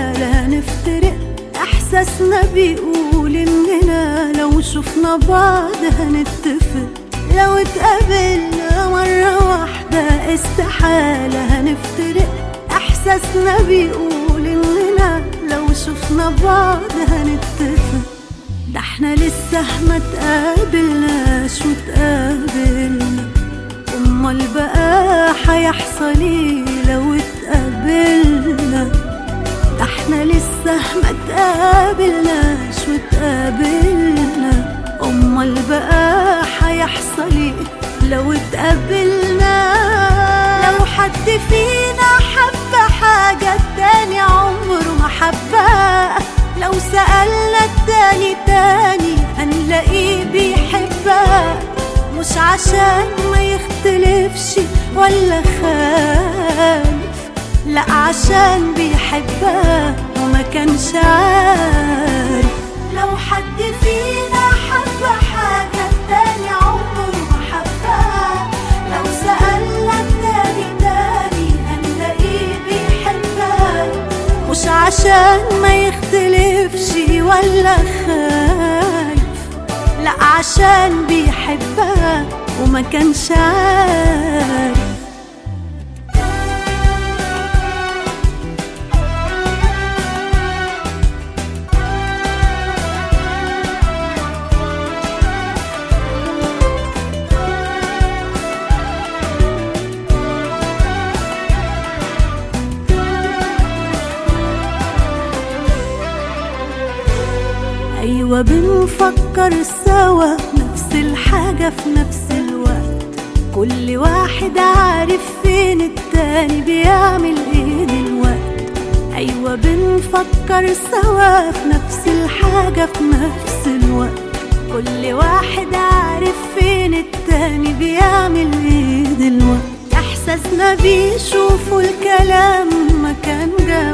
استحالة هنفترق احساسنا بيقول اننا لو شفنا بعض هنتفق لو اتقابلنا مرة واحدة استحالة هنفترق احساسنا بيقول اننا لو شفنا بعض هنتفق ده احنا لسه ما تقابلناش وتقابلنا امال بقى هيحصل ايه لو اتقابلنا ده احنا لسه ما تقابلناش وتقابلنا امال بقى هيحصل ايه لو اتقابلنا لو حد فينا حب حاجة التاني عمره ما حبها لو سألنا التاني تاني هنلاقيه بيحبها مش عشان ما يختلفش ولا خالف لا عشان بيحبها وما كانش عارف لو حد فينا حب حاجة التاني عمره ما حبها لو سألنا التاني تاني هنلاقيه بيحبها مش عشان ما يختلفش ولا خايف لا عشان بيحبها وما كانش عارف أيوة بنفكر سوا نفس الحاجة في نفس الوقت كل واحد عارف فين التاني بيعمل ايه دلوقت أيوة بنفكر سوا في نفس الحاجة في نفس الوقت كل واحد عارف فين التاني بيعمل ايه دلوقت احساسنا بيشوفوا الكلام مكان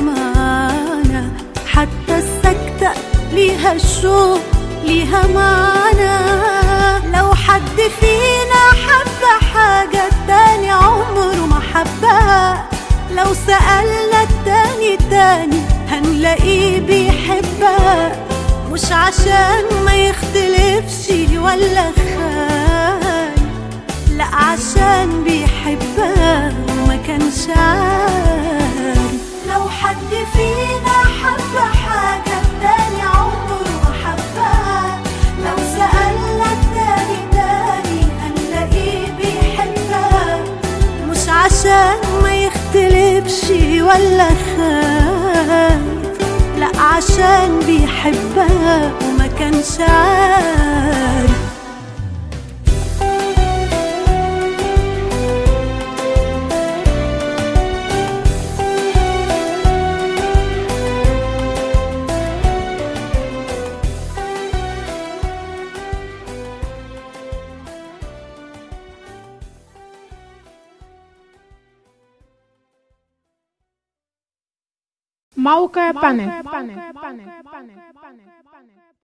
جمعنا حتى السكتة ليها الشوق ليها معنى لو حد فينا حب حاجة التاني عمره ما حبها لو سألنا التاني تاني هنلاقيه بيحبها مش عشان ما يختلفش ولا خايف لا عشان بيحبها وما كانش عارف لو حد فينا حب حاجة التاني عمره ما حبها لو سألنا التاني تاني هنلاقيه بيحبها مش عشان ما يختلفش ولا خايف لا عشان بيحبها وما كانش عارف موقع بانل